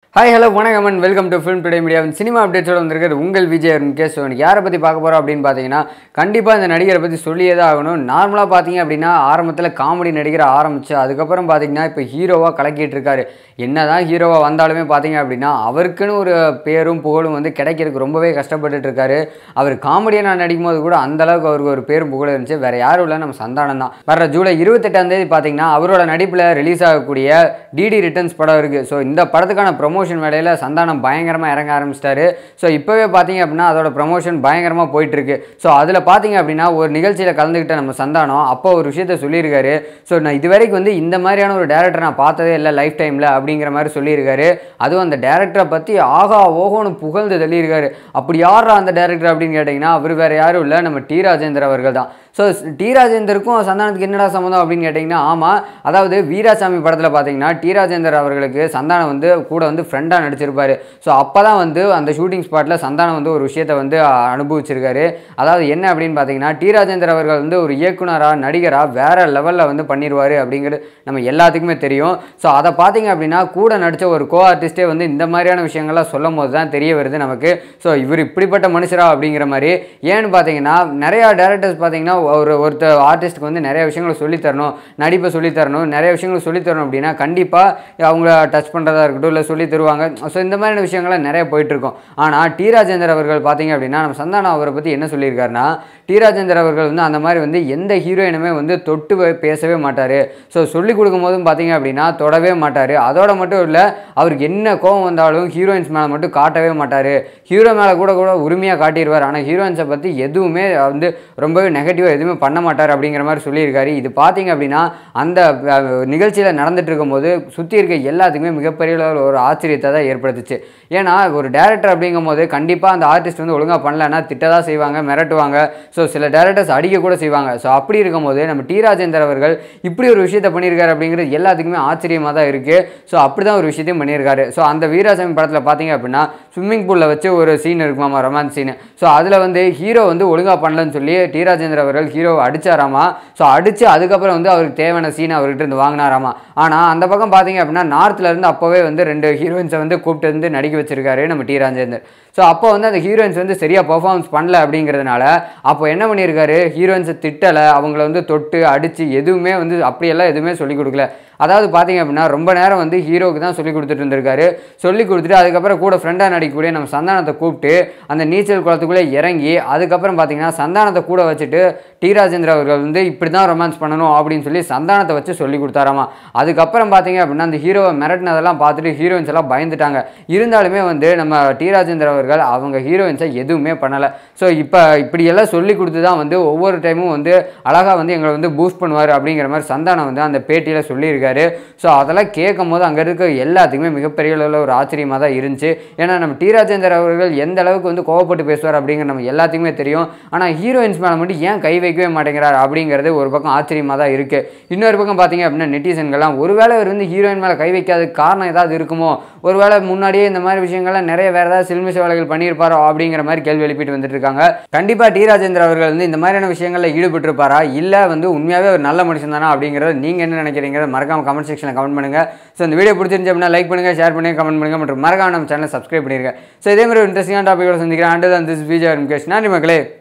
hi hello வணக்கம் and welcome to film today மீடியாவின் cinema அப்டேட்ஸோட வந்திருக்கிறது உங்கள் விஜய் முகேஷ் ஸோ எனக்கு யாரை பற்றி பார்க்க போகிறோம் அப்படின்னு பார்த்தீங்கன்னா கண்டிப்பாக இந்த நடிகரை பற்றி சொல்லியே தான் ஆகணும் நார்மலாக பார்த்தீங்க அப்படின்னா ஆரம்பத்தில் காமெடி நடிகரை ஆரம்பிச்சு அதுக்கப்புறம் பார்த்தீங்கன்னா இப்போ ஹீரோவாக கலக்கிட்டு இருக்காரு என்ன தான் ஹீரோவாக வந்தாலுமே பார்த்தீங்க அப்படின்னா அவருக்குன்னு ஒரு பேரும் புகழும் வந்து கிடைக்கிறதுக்கு ரொம்பவே கஷ்டப்பட்டுட்டு இருக்காரு அவர் காமெடியனாக நடிக்கும் போது கூட அந்த அளவுக்கு அவருக்கு ஒரு பேரும் புகழும் இருந்துச்சு வேற யாரும் இல்லை நம்ம சந்தானம் தான் வர ஜூலை இருபத்தெட்டாம் தேதி பார்த்தீங்கன்னா அவரோட நடிப்பில் ரிலீஸ் ஆகக்கூடிய டிடி ரிட்டர்ன்ஸ் படம் இருக்குது ஸோ இந்த படத்துக்கான ப்ரொமோஷன் வேலையில் சந்தானம் பயங்கரமாக இறங்க ஆரம்பிச்சிட்டாரு ஸோ இப்போவே பார்த்தீங்க அப்படின்னா அதோட ப்ரொமோஷன் பயங்கரமாக போயிட்டுருக்கு ஸோ அதில் பார்த்தீங்க அப்படின்னா ஒரு நிகழ்ச்சியில் கலந்துக்கிட்ட நம்ம சந்தானம் அப்போ ஒரு விஷயத்த சொல்லியிருக்காரு ஸோ நான் இது வரைக்கும் வந்து இந்த மாதிரியான ஒரு டேரக்டர் நான் பார்த்ததே இல்லை லைஃப் டைமில் அப்படிங்கிற மாதிரி சொல்லியிருக்காரு அதுவும் அந்த டேரக்டரை பற்றி ஆகா ஓஹோன்னு புகழ்ந்து தள்ளியிருக்காரு அப்படி யாரா அந்த டேரக்டர் அப்படின்னு கேட்டிங்கன்னா அவர் வேறு யாரும் இல்லை நம்ம டி ராஜேந்தர் அவர்கள் தான் ஸோ டி ராஜேந்தருக்கும் சந்தானத்துக்கு என்னடா சம்மந்தம் அப்படின்னு கேட்டிங்கன்னா ஆமாம் அதாவது வீராசாமி படத்தில் பார்த்தீங்கன்னா டி ராஜேந்தர் அவர்களுக்கு சந்தானம் வந்து கூட வந்து ஃப்ரெண்டாக நடிச்சிருப்பாரு ஸோ அப்போ தான் வந்து அந்த ஷூட்டிங் ஸ்பாட்டில் சந்தானம் வந்து ஒரு விஷயத்தை வந்து அனுபவிச்சிருக்காரு அதாவது என்ன அப்படின்னு பார்த்தீங்கன்னா டி ராஜேந்தர் அவர்கள் வந்து ஒரு இயக்குனராக நடிகராக வேற லெவலில் வந்து பண்ணிடுவார் அப்படிங்கிறது நம்ம எல்லாத்துக்குமே தெரியும் ஸோ அதை பார்த்தீங்க அப்படின்னா கூட நடித்த ஒரு கோ ஆர்டிஸ்டே வந்து இந்த மாதிரியான விஷயங்கள்லாம் சொல்லும் போது தான் தெரிய வருது நமக்கு ஸோ இவர் இப்படிப்பட்ட மனுஷரா அப்படிங்கிற மாதிரி ஏன்னு பார்த்தீங்கன்னா நிறையா டேரக்டர்ஸ் பார்த்தீங்கன்னா ஒரு ஒருத்தர் ஆர்டிஸ்ட்டுக்கு வந்து நிறைய விஷயங்களை சொல்லித் தரணும் நடிப்பை சொல்லித் தரணும் நிறைய விஷயங்களை சொல்லித் தரணும் அப்படின்னா கண்டிப்பாக அவங்கள டச் பண்ணுறதா இருக்கட்டும் இல்லை சொல்லி தருவாங்க ஸோ இந்த மாதிரியான விஷயங்கள்லாம் நிறைய போயிட்டுருக்கும் ஆனால் டி ராஜேந்தர் அவர்கள் பார்த்தீங்க அப்படின்னா நம்ம சந்தானம் அவரை பற்றி என்ன சொல்லியிருக்காருன்னா டி ராஜேந்தர் அவர்கள் வந்து அந்த மாதிரி வந்து எந்த ஹீரோயினுமே வந்து தொட்டு வே- பேசவே மாட்டார் ஸோ சொல்லி கொடுக்கும் போதும் பார்த்தீங்க அப்படின்னா தொடவே மாட்டார் அதோட மட்டும் இல்லை அவருக்கு என்ன கோவம் வந்தாலும் ஹீரோயின்ஸ் மேலே மட்டும் காட்டவே மாட்டார் ஹீரோ மேலே கூட கூட உரிமையாக காட்டிடுவார் ஆனால் ஹீரோயின்ஸை பற்றி எதுவுமே வந்து ரொம்பவே நெகட்டிவாக எதுவுமே பண்ண மாட்டார் அப்படிங்கிற மாதிரி சொல்லியிருக்காரு இது பார்த்தீங்க அப்படின்னா அந்த நிகழ்ச்சியில் நடந்துட்டு இருக்கும்போது சுற்றி இருக்க எல்லாத்துக்குமே மிகப்பெரிய அளவில் ஒரு ஆச்சரியத்தை தான் ஏற்படுத்துச்சு ஏன்னா ஒரு டேரக்டர் அப்படிங்கும் போது கண்டிப்பாக அந்த ஆர்டிஸ்ட் வந்து ஒழுங்காக பண்ணலன்னா திட்டதான் செய்வாங்க மிரட்டுவாங்க ஸோ சில டேரக்டர்ஸ் அடிக்க கூட செய்வாங்க ஸோ அப்படி இருக்கும்போது நம்ம டி ராஜேந்தர் அவர்கள் இப்படி ஒரு விஷயத்தை பண்ணியிருக்காரு அப்படிங்கிறது எல்லாத்துக்குமே ஆச்சரியமாக தான் இருக்குது ஸோ அப்படி தான் ஒரு விஷயத்தையும் பண்ணியிருக்காரு ஸோ அந்த வீராசாமி படத்தில் பார்த்தீங்க அப்படின்னா ஸ்விம்மிங் பூலில் வச்சு ஒரு சீன் இருக்குமாமா ரொமான்ஸ் சீன் ஸோ அதில் வந்து ஹீரோ வந்து ஒழுங்காக பண்ணலன்னு சொல்லி டி ராஜேந்தர் அவர்கள் ஹீரோவை அடிச்சாராமா ஸோ அடித்து அதுக்கப்புறம் வந்து அவருக்கு தேவையான சீன் அவர்கிட்ட இருந்து வாங்கினாராமா ஆனால் அந்த பக்கம் பார்த்தீங்க அப்படின்னா நார்த்ல இருந்து அப்போவே வந்து ரெண்டு ஹீரோயின்ஸை வந்து கூப்பிட்டு வந்து நடிக்க வச்சிருக்காரு நம்ம டி ராஜேந்தர் ஸோ அப்போ வந்து அந்த ஹீரோயின்ஸ் வந்து சரியாக பெர்ஃபார்மன்ஸ் பண்ணல அப்படிங்கிறதுனால அப்போ என்ன பண்ணியிருக்காரு ஹீரோயின்ஸை திட்டலை அவங்கள வந்து தொட்டு அடித்து எதுவுமே வந்து அப்படியெல்லாம் எதுவுமே சொல்லிக் கொடுக்கல அதாவது பார்த்தீங்க அப்படின்னா ரொம்ப நேரம் வந்து ஹீரோவுக்கு தான் சொல்லி கொடுத்துட்டு இருந்திருக்காரு சொல்லி கொடுத்துட்டு அதுக்கப்புறம் கூட ஃப்ரெண்டாக நடிக்கக்கூடிய நம்ம சந்தானத்தை கூப்பிட்டு அந்த நீச்சல் குளத்துக்குள்ளே இறங்கி அதுக்கப்புறம் பார்த்தீங்கன்னா சந்தானத்தை கூட வச்சுட்டு டி ராஜேந்திர அவர்கள் வந்து இப்படி தான் ரொமான்ஸ் பண்ணணும் அப்படின்னு சொல்லி சந்தானத்தை வச்சு சொல்லி கொடுத்தாராமா அதுக்கப்புறம் பார்த்தீங்க அப்படின்னா அந்த ஹீரோவை மிரட்டினதெல்லாம் பார்த்துட்டு ஹீரோயின்ஸ் எல்லாம் பயந்துட்டாங்க இருந்தாலுமே வந்து நம்ம டி ராஜேந்திர அவர்கள் அவங்க ஹீரோயின்ஸை எதுவுமே பண்ணலை ஸோ இப்போ இப்படியெல்லாம் சொல்லி கொடுத்து தான் வந்து ஒவ்வொரு டைமும் வந்து அழகாக வந்து எங்களை வந்து பூஸ்ட் பண்ணுவார் அப்படிங்கிற மாதிரி சந்தானம் வந்து அந்த பேட்டியில் சொல்லியிருக்காரு ஸோ அதெல்லாம் கேட்கும் போது அங்கே இருக்க எல்லாத்துக்குமே மிகப்பெரிய அளவில் ஒரு ஆச்சரியமாக தான் இருந்துச்சு ஏன்னா நம்ம டி ராஜேந்தர் அவர்கள் எந்த அளவுக்கு வந்து கோவப்பட்டு பேசுவார் அப்படிங்கிற நம்ம எல்லாத்துக்குமே தெரியும் ஆனால் ஹீரோயின்ஸ் மேலே மட்டும் ஏன் கை வைக்கவே மாட்டேங்கிறார் அப்படிங்கிறது ஒரு பக்கம் ஆச்சரியமாக தான் இருக்குது இன்னொரு பக்கம் பார்த்தீங்க அப்படின்னா நெட்டிசன்கள்லாம் ஒருவேளை அவர் வந்து ஹீரோயின் மேலே கை வைக்காததுக்கு காரணம் ஏதாவது இருக்குமோ ஒருவேளை முன்னாடியே இந்த மாதிரி விஷயங்கள்லாம் நிறைய வேறு ஏதாவது சில்மிஷ வேலைகள் பண்ணியிருப்பாரோ அப்படிங்கிற மாதிரி கேள்வி எழுப்பிட்டு வந்துட்டு இருக்காங்க கண்டிப்பாக டி ராஜேந்திர அவர்கள் வந்து இந்த மாதிரியான விஷயங்களில் ஈடுபட்டிருப்பாரா இல்லை வந்து உண்மையாகவே ஒரு நல்ல மனுஷன் தானா அப்படிங்கிறத நீங்கள் என்ன நினைக்கிறீங்கிறத மறக்காம கமெண்ட் செக்ஷனில் கமெண்ட் பண்ணுங்கள் ஸோ இந்த வீடியோ பிடிச்சிருந்துச்சு அப்படின்னா லைக் பண்ணுங்கள் ஷேர் பண்ணுங்கள் கமெண்ட் பண்ணுங்கள் மற்றும் மறக்காம நம்ம சேனலை சப்ஸ்கிரைப் பண்ணிருங்க ஸோ இதே மாதிரி இன்ட்ரெஸ்டிங்கான டாப்பிக்கோட சந்திக்கிறேன் அண்டு தான் திஸ் விஜய் முகேஷ் நன்றி மக்களே